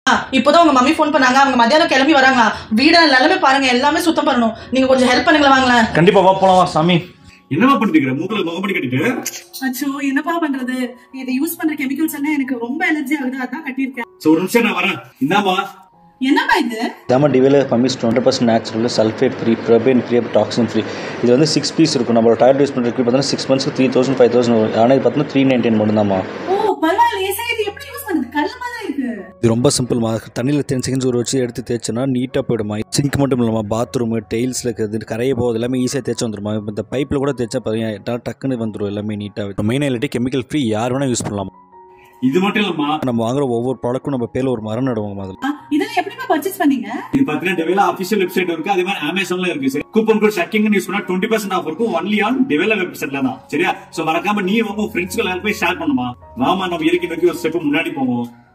இப்போதான் உங்க mummy phone பண்ணாங்க அவங்க மத்தியானம் கிளம்பி வராங்க வீடு நிலைமை பாருங்க எல்லாமே சுத்தம் பண்ணணும் நீங்க கொஞ்சம் ஹெல்ப் பண்ணுங்களேன் வாங்களேன் கண்டிப்பா வா போலாம் வா சாமி என்னமா பண்ணிட்டு இருக்கிற மூக்குல முகப்படி கட்டிட்டு அச்சோ என்னப்பா பண்றது இதை யூஸ் பண்ற கெமிக்கல்ஸ் எல்லாம் எனக்கு ரொம்ப அலர்ஜி ஆகுது அதான் கட்டியிருக்கேன் சோ ஒரு நிமிஷம் நான் வரேன் இந்தாமா என்னப்பா இது இதாம டிவெல பமிஸ் twenty percent natural sulfate free paraben free toxin free இது வந்து சிக்ஸ் பீஸ் இருக்கும் நம்மளோட டாய்லெட் யூஸ் பண்ணுறதுக்கு பார்த்தீங்கன்னா சிக்ஸ் மந்த்ஸ்க்கு த்ரீ தௌசண்ட் ஃபைவ் தௌசண்ட் வரும் ஆனால் இது பார்த்தீங்கன்னா த்ரீ நைன்டீன் மட்டும்தாம்மா ஓ பரவாயில்லையே சரி இது எப்படி யூஸ் பண்ணுது கல் மாதிரி இருக்கு இது ரொம்ப சிம்பிள்மா தண்ணியில் டென் செகண்ட்ஸ் ஒரு வச்சு எடுத்து தேய்ச்சோன்னா நீட்டாக போயிடுமா சிங்க் மட்டும் இல்லாமல் பாத்ரூமு டைல்ஸில் இருக்கிறது கரைய போகுது எல்லாமே ஈஸியாக தேய்ச்சி வந்துருமா இப்போ இந்த பைப்பில் கூட தேய்ச்சா பார்த்தீங்கன்னா டக்குன்னு வந்துடும் எல்லாமே நீட்டாக மெயின் எலிட்டி கெமிக்கல் ஃப்ரீ யார் வேணால் யூஸ் பண்ணலாம் இது மட்டும் இல்லம்மா நம்ம வாங்குற ஒவ்வொரு ப்ராடக்ட்டும் நம்ம பேரில் ஒரு மரம் நடுவோம் அதில் இதெல்லாம் எப்படிப்பா பர்ச்சேஸ் பண்ணீங்க இது பாத்தீங்கன்னா டெவல அபிஷியல் வெப்சைட் இருக்கு அதே மாதிரி அமேசான்ல இருக்கு சரி கூப்பன் கோட் ஷக்கிங் யூஸ் பண்ணா டுவெண்ட்டி பர்சன்ட் ஆஃப் இருக்கும் ஒன்லி ஆன் டெவல வெப்சைட்ல தான் சரியா சோ மறக்காம நீ உங்க ஃப்ரெண்ட்ஸ்க்கு எல்லாரும் போய் ஷேர் பண்ணுமா வாமா நம்ம இறக்கி நோக்கி ஒரு ஸ்டெப் முன்னாடி போவோம்